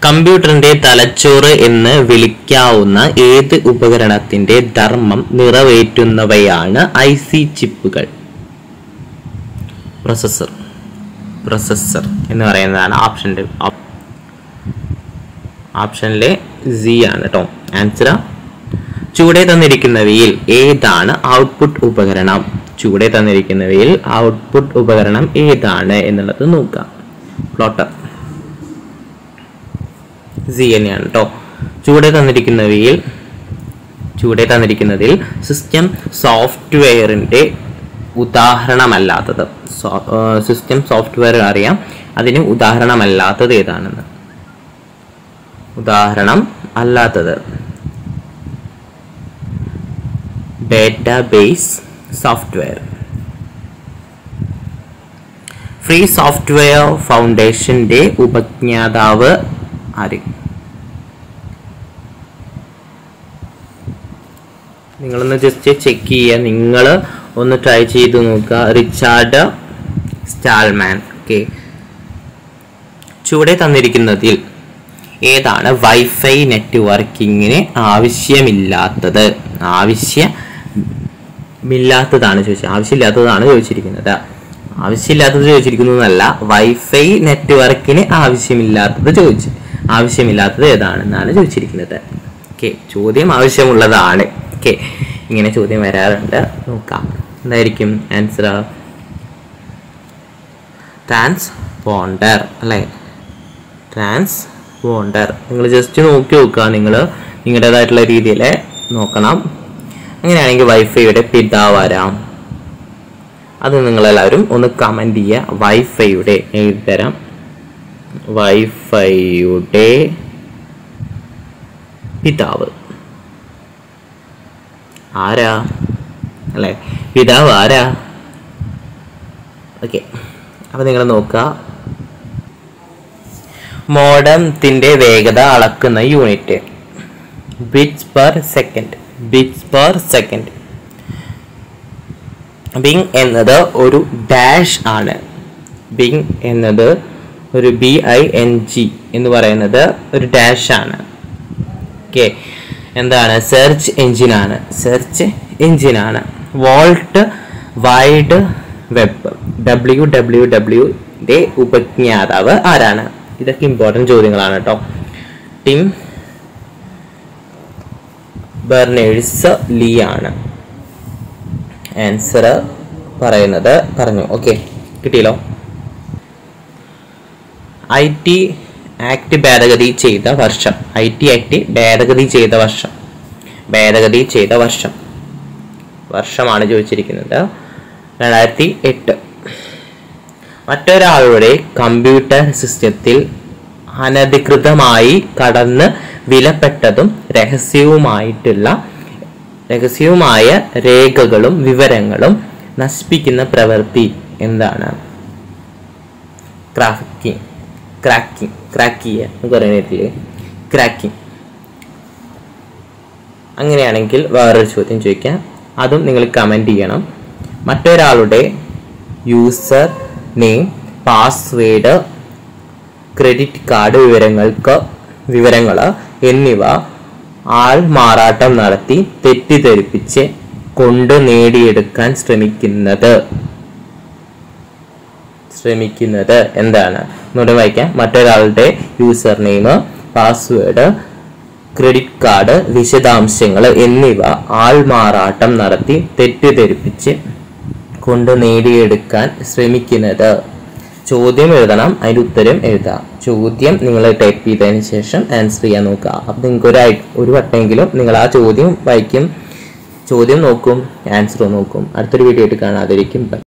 കമ്പ്യൂട്ടറിന്റെ തലച്ചോറ് എന്ന് വിളിക്കാവുന്ന ഏത് ഉപകരണത്തിന്റെ ധർമ്മം നിറവേറ്റുന്നവയാണ് ഐ സി ചിപ്പുകൾ പ്രൊസസ്സർ പ്രൊസസ്സർ എന്ന് പറയുന്നതാണ് ഓപ്ഷൻ്റെ ഓപ്ഷനിലെ സി ആണ് കേട്ടോ ആൻസർ ചൂടെ തന്നിരിക്കുന്നവയിൽ ഏതാണ് ഔട്ട്പുട്ട് ഉപകരണം ചൂടെ തന്നിരിക്കുന്നവയിൽ ഔട്ട്പുട്ട് ഉപകരണം ഏതാണ് എന്നുള്ളത് നോക്കാം പ്ലോട്ടർ സി തന്നെയാണ് കേട്ടോ ചൂടെ തന്നിരിക്കുന്നവയിൽ ചൂടെ തന്നിരിക്കുന്നതിൽ സിസ്റ്റം സോഫ്റ്റ്വെയറിൻ്റെ ഉദാഹരണമല്ലാത്തത് സിസ്റ്റം സോഫ്റ്റ്വെയർ അറിയാം അതിന് ഉദാഹരണമല്ലാത്തത് ഏതാണെന്ന് ഉദാഹരണം അല്ലാത്തത് ഡേറ്റാബേസ് സോഫ്റ്റ്വെയർ ഫ്രീ സോഫ്റ്റ്വെയർ ഫൗണ്ടേഷന്റെ ഉപജ്ഞാതാവ് ആര് നിങ്ങളൊന്ന് ജസ്റ്റ് ചെക്ക് ചെയ്യുക നിങ്ങൾ ഒന്ന് ട്രൈ ചെയ്ത് നോക്കുക റിച്ചാർഡ് സ്റ്റാൽമാൻ ഓക്കെ ചുവടെ തന്നിരിക്കുന്നതിൽ ഏതാണ് വൈഫൈ നെറ്റ്വർക്കിങ്ങിന് ആവശ്യമില്ലാത്തത് ആവശ്യമില്ലാത്തതാണ് ചോദിച്ചത് ആവശ്യമില്ലാത്തതാണ് ചോദിച്ചിരിക്കുന്നത് ആവശ്യമില്ലാത്തത് ചോദിച്ചിരിക്കുന്നതല്ല വൈഫൈ നെറ്റ്വർക്കിന് ആവശ്യമില്ലാത്തത് ചോദിച്ചു ആവശ്യമില്ലാത്തത് ഏതാണെന്നാണ് ചോദിച്ചിരിക്കുന്നത് ഓക്കെ ചോദ്യം ആവശ്യമുള്ളതാണ് ഓക്കെ ഇങ്ങനെ ചോദ്യം വരാറുണ്ട് നോക്കാം എന്തായിരിക്കും ആൻസർ ട്രാൻസ്പോണ്ടർ അല്ലേ ട്രാൻസ്പോണ്ടർ നിങ്ങൾ ജസ്റ്റ് നോക്കി നോക്കുക നിങ്ങൾ നിങ്ങളുടേതായിട്ടുള്ള രീതിയിൽ നോക്കണം അങ്ങനെയാണെങ്കിൽ വൈഫൈയുടെ പിതാവ് ആരാം അത് നിങ്ങളെല്ലാവരും ഒന്ന് കമൻറ്റ് ചെയ്യുക വൈഫൈയുടെ എഴുതരാം വൈഫൈയുടെ പിതാവ് ആരാ അല്ലേ പിതാവ് ആരാ ഓക്കെ അപ്പോൾ നിങ്ങൾ നോക്കുക മോഡത്തിന്റെ വേഗത അളക്കുന്ന unit bits per second bits per second Bing എന്നത് ഒരു ഡാഷ് ആണ് ബിങ് എന്നത് ഒരു ബി ഐ എൻ ജി എന്ന് പറയുന്നത് ഒരു ഡാഷ് ആണ് ഓക്കെ എന്താണ് സെർച്ച് എഞ്ചിനാണ് സെർച്ച് എഞ്ചിനാണ് world wide web W W ഡബ്ല്യുന്റെ ഉപജ്ഞാതാവ് ആരാണ് ഇതൊക്കെ ഇമ്പോർട്ടൻറ്റ് ചോദ്യങ്ങളാണ് കേട്ടോ ടിം ബെർണേഴ്സ് ലീ ആണ് ആൻസർ പറയുന്നത് പറഞ്ഞു ഓക്കെ കിട്ടിയല്ലോ ഐ ടി ആക്ട് ഭേദഗതി ചെയ്ത വർഷം ഐ ടി ആക്ട് ഭേദഗതി ചെയ്ത വർഷം ഭേദഗതി ചെയ്ത വർഷം വർഷമാണ് ചോദിച്ചിരിക്കുന്നത് രണ്ടായിരത്തി എട്ട് മറ്റൊരാളുടെ കമ്പ്യൂട്ടർ സിസ്റ്റത്തിൽ അനധികൃതമായി കടന്ന് വിലപ്പെട്ടതും രഹസ്യവുമായിട്ടുള്ള രഹസ്യവുമായ രേഖകളും വിവരങ്ങളും നശിപ്പിക്കുന്ന പ്രവൃത്തി എന്താണ് ക്രാക്കിംഗ് ക്രാക്കിംഗ് ക്രാക്ക് ചെയ്യുക എന്ന് പറയുന്നില്ലേ ക്രാക്കിംഗ് അങ്ങനെയാണെങ്കിൽ വേറൊരു ചോദ്യം ചോദിക്കാം അതും നിങ്ങൾ കമൻറ്റ് ചെയ്യണം മറ്റൊരാളുടെ user name password credit card വിവരങ്ങൾക്ക് വിവരങ്ങൾ എന്നിവ ആൾ മാറാട്ടം നടത്തി തെറ്റിദ്ധരിപ്പിച്ച് കൊണ്ട് നേടിയെടുക്കാൻ ശ്രമിക്കുന്നത് ശ്രമിക്കുന്നത് എന്താണ് ഒന്നുകൂടെ വായിക്കാം മറ്റൊരാളുടെ user name password credit card വിശദാംശങ്ങൾ എന്നിവ ആൾമാറാട്ടം നടത്തി തെറ്റിദ്ധരിപ്പിച്ച് കൊണ്ട് നേടിയെടുക്കാൻ ശ്രമിക്കുന്നത് ചോദ്യം എഴുതണം അതിൻ്റെ ഉത്തരം എഴുതാം ചോദ്യം നിങ്ങൾ ടൈപ്പ് ചെയ്തതിന് ശേഷം ആൻസർ ചെയ്യാൻ നോക്കുക അപ്പം നിങ്ങൾക്ക് ഒരു ഐ- ഒരു വട്ടമെങ്കിലും നിങ്ങൾ ആ ചോദ്യം വായിക്കും ചോദ്യം നോക്കും ആൻസർ നോക്കും അടുത്തൊരു വീഡിയോ ആയിട്ട് കാണാതിരിക്കും ബൈ